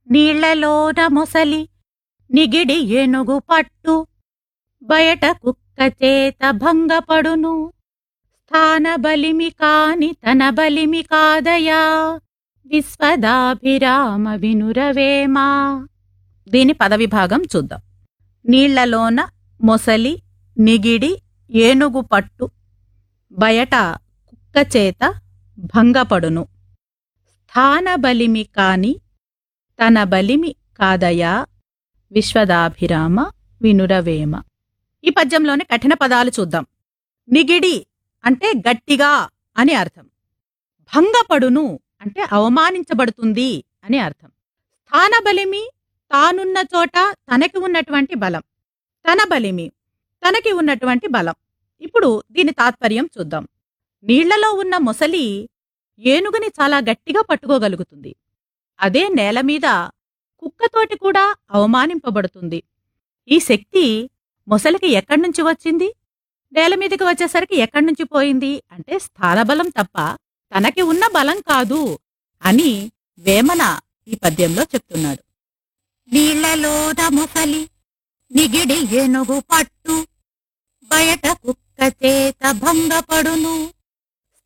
నీళ్లలోన మొసలి నిగిడి ఏనుగు పట్టు బయట కుక్క చేత భంగపడును స్థాన బలిమి కాని తన బలిమి కాదయా విశ్వదాభిరామ వినురవేమా దీని పదవిభాగం చూద్దాం నీళ్లలోన మొసలి నిగిడి ఏనుగు పట్టు బయట కుక్క చేత భంగపడును స్థాన బలిమి కాని తన బలిమి కాదయా విశ్వదాభిరామ వినురవేమ ఈ పద్యంలోని కఠిన పదాలు చూద్దాం నిగిడి అంటే గట్టిగా అని అర్థం భంగపడును అంటే అవమానించబడుతుంది అని అర్థం స్థాన బలిమి తానున్న చోట తనకి ఉన్నటువంటి బలం తన బలిమి తనకి ఉన్నటువంటి బలం ఇప్పుడు దీని తాత్పర్యం చూద్దాం నీళ్లలో ఉన్న మొసలి ఏనుగుని చాలా గట్టిగా పట్టుకోగలుగుతుంది అదే నేల మీద కుక్కతోటి కూడా అవమానింపబడుతుంది ఈ శక్తి మొసలికి ఎక్కడ్నుంచి వచ్చింది నేల మీదకి వచ్చేసరికి ఎక్కడ్నుంచి పోయింది అంటే స్థానబలం తప్ప తనకి ఉన్న బలం కాదు అని వేమన ఈ పద్యంలో చెప్తున్నాడు నీళ్లలోన మొసలి నిగిడి ఏనుగు పట్టు బయట కుక్క చేత భంగపడును